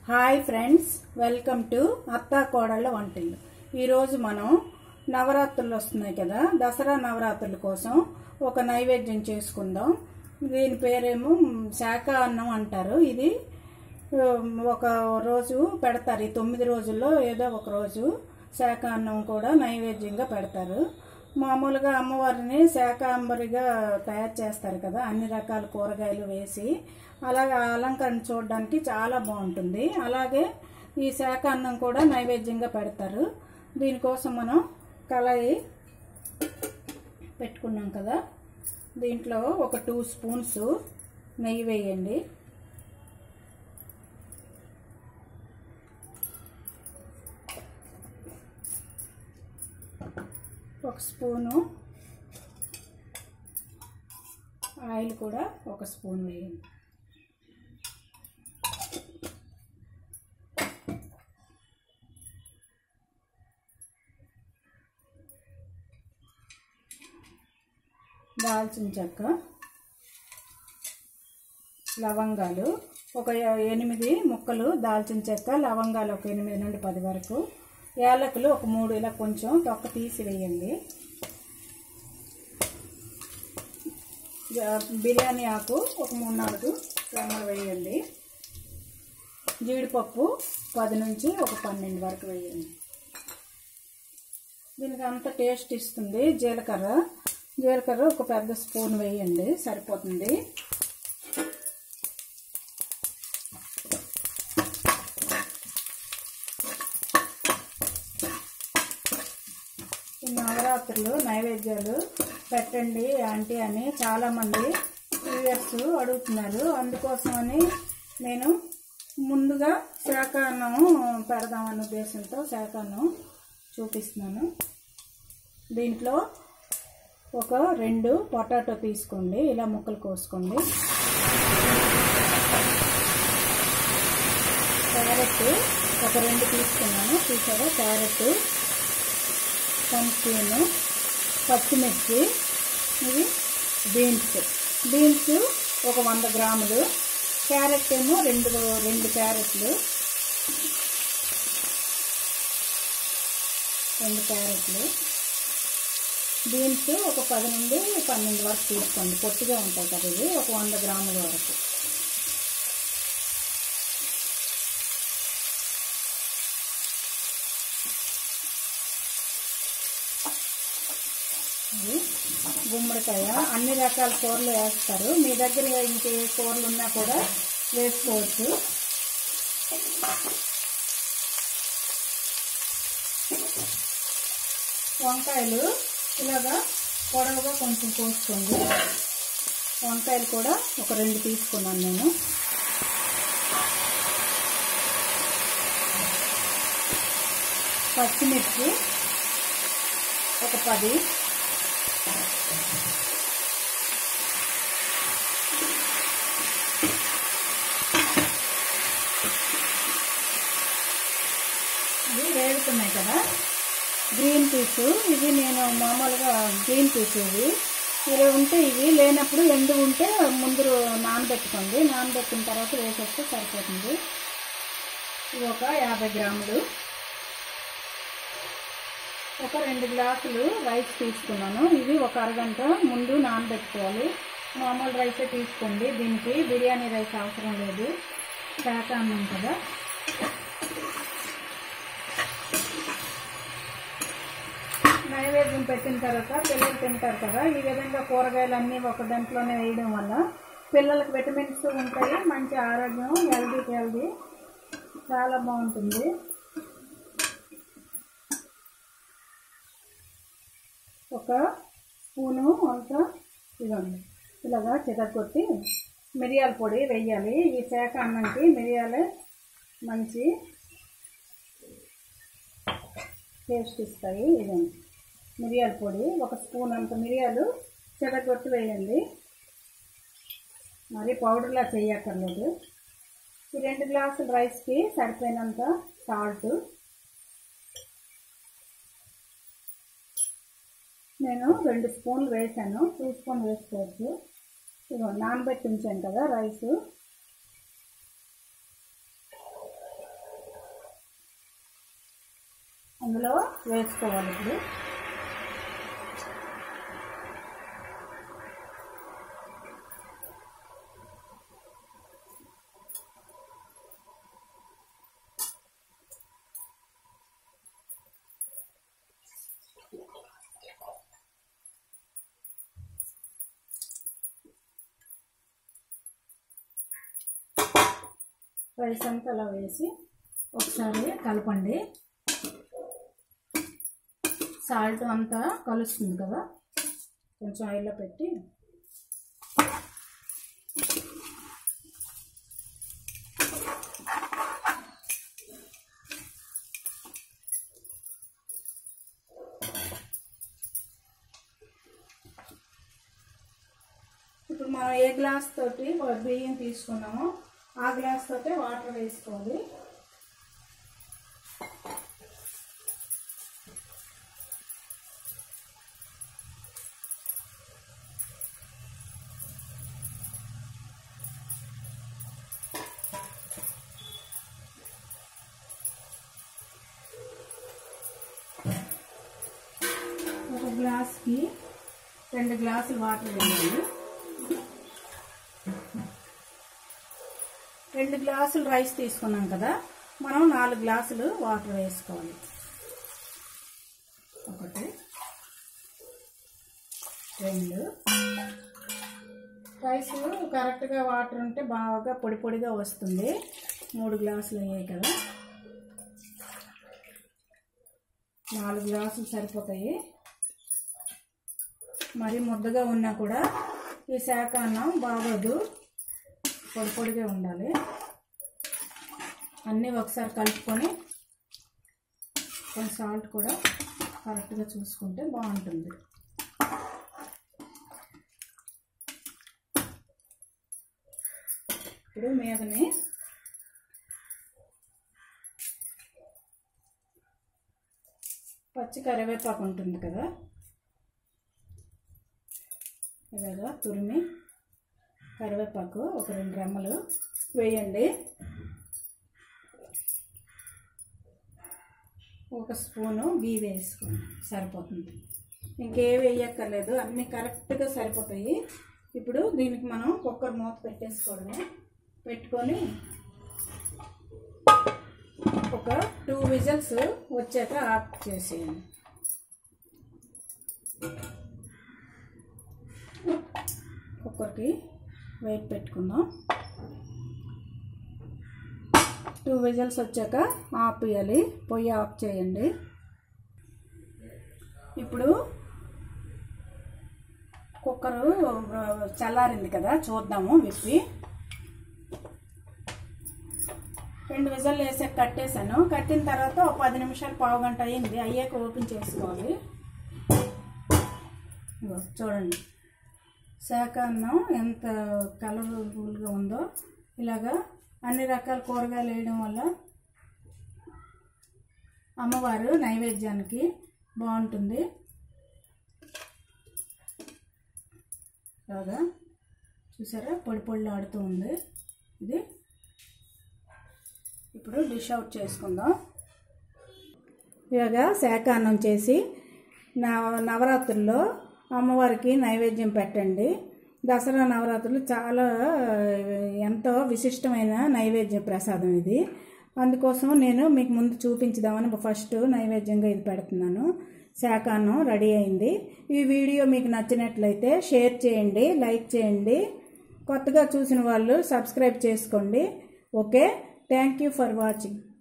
hi friends welcome to అత్తా కోడళ్ళ వంటిల్లు ఈరోజు మనం నవరాత్రులు వస్తున్నాయి కదా దసరా నవరాత్రుల కోసం ఒక నైవేద్యం చేసుకుందాం దీని పేరేమో శాఖ అన్నం అంటారు ఇది ఉమ్, ఒక రోజు పెడతారు ఈ తొమ్మిది రోజుల్లో ఏదో ఒక రోజు శాఖ అన్నం కూడా నైవేద్యంగా పెడతారు మామూలుగా అమ్మవారిని శాకాంబరిగా తయారు చేస్తారు కదా అన్ని రకాల కూరగాయలు వేసి అలాగే ఆ అలంకరణ చూడడానికి చాలా బాగుంటుంది అలాగే ఈ శాఖ అన్నం కూడా నైవేద్యంగా పెడతారు దీనికోసం మనం కళాయి పెట్టుకున్నాం కదా దీంట్లో ఒక టూ స్పూన్స్ నెయ్యి వేయండి ఒక స్పూను ఆయిల్ కూడా ఒక స్పూన్ వేయండి దాల్చిన చెక్క లవంగాలు ఒక ఎనిమిది ముక్కలు దాల్చిన చెక్క లవంగాలు ఒక ఎనిమిది నుండి పది వరకు యాలకులు ఒక మూడు ఇలా కొంచెం తొక్క తీసి వేయండి జా- బిర్యానీ ఆకు ఒక మూడు నాలుగు రెమ్మలు వేయండి జీడిపప్పు పది నుంచి ఒక పన్నెండు వరకు వేయండి దీనికి అంత టేస్ట్ ఇస్తుంది జీలకర్ర జీలకర్ర ఒక పెద్ద స్పూన్ వేయండి సరిపోతుంది ఈ నవరాత్రులు నైవేద్యాలు పెట్టండి ఆంటీ అని చాలామంది వ్యూయర్స్ అడుగుతున్నారు అందుకోసమని నేను ముందుగా శాఖాన్నం పెడదామన్న ఉద్దేశంతో శాఖాన్నం చూపిస్తున్నాను దీంట్లో ఒక రెండు పొటాటో తీసుకోండి ఇలా ముక్కలు కోసుకోండి క్యారెట్ ఒక రెండు తీసుకున్నాను చూసారా క్యారెట్ పంకిన్ పచ్చిమిర్చి ఇవి బీన్స్ బీన్స్ ఒక వంద గ్రాములు క్యారెట్ ఏమో రెండు రెండు క్యారెట్లు రెండు క్యారెట్లు బీన్స్ ఒక పది నుండి పన్నెండు వరకు తీసుకోండి పొట్టిగా ఉంటాయి కదా ఇవి ఒక వంద గ్రాముల వరకు ఇది గుమ్మడికాయ అన్ని రకాల కూరలు వేస్తారు మీ దగ్గర ఇంకే కూరలు ఉన్నా కూడా వేసుకోవచ్చు వంకాయలు ఇలాగా పొడవుగా కొంచెం కోసుకోండి వంకాయలు కూడా ఒక రెండు తీసుకున్నాను నేను పచ్చిమిర్చి ఒక పది ఇవి వేడుతున్నాయి కదా గ్రీన్ పీస్ ఇవి నేను మామూలుగా గ్రీన్ పీస్ ఇవి ఇవి ఉంటే ఇవి లేనప్పుడు ఎండు ఉంటే ముందు నానబెట్టుకోండి నానబెట్టిన తర్వాత వేసేస్తే సరిపోతుంది ఇవి ఒక యాభై గ్రాములు ఒక రెండు గ్లాసులు రైస్ తీసుకున్నాను ఇది ఒక అరగంట ముందు నానబెట్టుకోవాలి మామూలు రైసే తీసుకోండి దీనికి బిర్యానీ రైస్ అవసరం లేదు శాఖ అన్నం కదా నైవేద్యం పెట్టిన తర్వాత పిల్లలు తింటారు కదా ఈ విధంగా కూరగాయలు అన్నీ ఒక దాంట్లోనే వేయడం వల్ల పిల్లలకు విటమిన్స్ ఉంటాయి మంచి ఆరోగ్యం హెల్దీకి హెల్దీ చాలా బాగుంటుంది ఒక స్పూను అంత ఇవ్వండి ఇలాగా చితగొట్టి మిరియాల పొడి వేయాలి ఈ శాఖ అన్నంకి మిరియాలే మంచి టేస్ట్ ఇస్తాయి ఇదండి మిరియాల పొడి ఒక స్పూన్ అంత మిరియాలు చెదగొట్టి వేయండి మరి పౌడర్లా చేయక్కర్లేదు ఈ రెండు గ్లాసుల రైస్కి సరిపోయినంత సాల్ట్ నేను రెండు స్పూన్లు వేసాను టూ స్పూన్ వేసుకోవచ్చు ఇదిగో నానబెట్టి ఉంచాను కదా రైస్ ఇందులో వేసుకోవాలి ఇప్పుడు రైస్ అంతా అలా వేసి ఒకసారి కలపండి సాల్ట్ అంతా కలుస్తుంది కదా కొంచెం ఆయిల్లో పెట్టి ఇప్పుడు మనం ఏ గ్లాస్ తోటి బియ్యం తీసుకున్నామో ఆ గ్లాస్ తోటే వాటర్ వేసుకోవాలి ఒక గ్లాస్కి రెండు గ్లాసులు వాటర్ వేయాలి రెండు గ్లాసులు రైస్ తీసుకున్నాం కదా మనం నాలుగు గ్లాసులు వాటర్ వేసుకోవాలి ఒకటి రెండు రైస్ కరెక్ట్గా వాటర్ ఉంటే బాగా పొడి పొడిగా వస్తుంది మూడు గ్లాసులు అయ్యాయి కదా నాలుగు గ్లాసులు సరిపోతాయి మరి ముద్దగా ఉన్నా కూడా ఈ శాఖ అన్నం బాగోదు పొడి పొడిగా ఉండాలి అన్నీ ఒకసారి కలుపుకొని కొంచెం సాల్ట్ కూడా కరెక్ట్గా చూసుకుంటే బాగుంటుంది ఇప్పుడు మీదని పచ్చి కరివేపాకు ఉంటుంది కదా ఇలాగా తురిమి కరివేపాకు ఒక రెండు రెమ్మలు వేయండి ఒక స్పూను గీ వేసుకోండి సరిపోతుంది ఇంకేం వేయక్కర్లేదు అన్నీ కరెక్ట్గా సరిపోతాయి ఇప్పుడు దీనికి మనం కుక్కర్ మూత పెట్టేసుకోవడమే పెట్టుకొని ఒక టూ విజిల్స్ వచ్చాక ఆఫ్ చేసేయండి కుక్కర్కి వెయిట్ పెట్టుకుందాం టూ విజిల్స్ వచ్చాక ఆపేయాలి పొయ్యి ఆఫ్ చేయండి ఇప్పుడు కుక్కరు చల్లారింది కదా చూద్దాము విప్పి రెండు విజల్ వేసాక కట్టేశాను కట్టిన తర్వాత ఒక పది నిమిషాలు పావు గంట అయింది అయ్యాక ఓపెన్ చేసుకోవాలి ఇగో చూడండి శాఖ అన్నం ఎంత కలర్ఫుల్గా ఉందో ఇలాగా అన్ని రకాల కూరగాయలు వేయడం వల్ల అమ్మవారు నైవేద్యానికి బాగుంటుంది ఇలాగా చూసారా పొడి పొడి ఆడుతూ ఉంది ఇది ఇప్పుడు డిష్ అవుట్ చేసుకుందాం ఇలాగా శాఖ అన్నం చేసి నవ నవరాత్రుల్లో అమ్మవారికి నైవేద్యం పెట్టండి దసరా నవరాత్రులు చాలా ఎంతో విశిష్టమైన నైవేద్య ప్రసాదం ఇది అందుకోసం నేను మీకు ముందు చూపించుదామని ఫస్ట్ నైవేద్యంగా ఇది పెడుతున్నాను శాఖాన్నం రెడీ అయింది ఈ వీడియో మీకు నచ్చినట్లయితే షేర్ చేయండి లైక్ చేయండి కొత్తగా చూసిన వాళ్ళు సబ్స్క్రైబ్ చేసుకోండి okay thank you for watching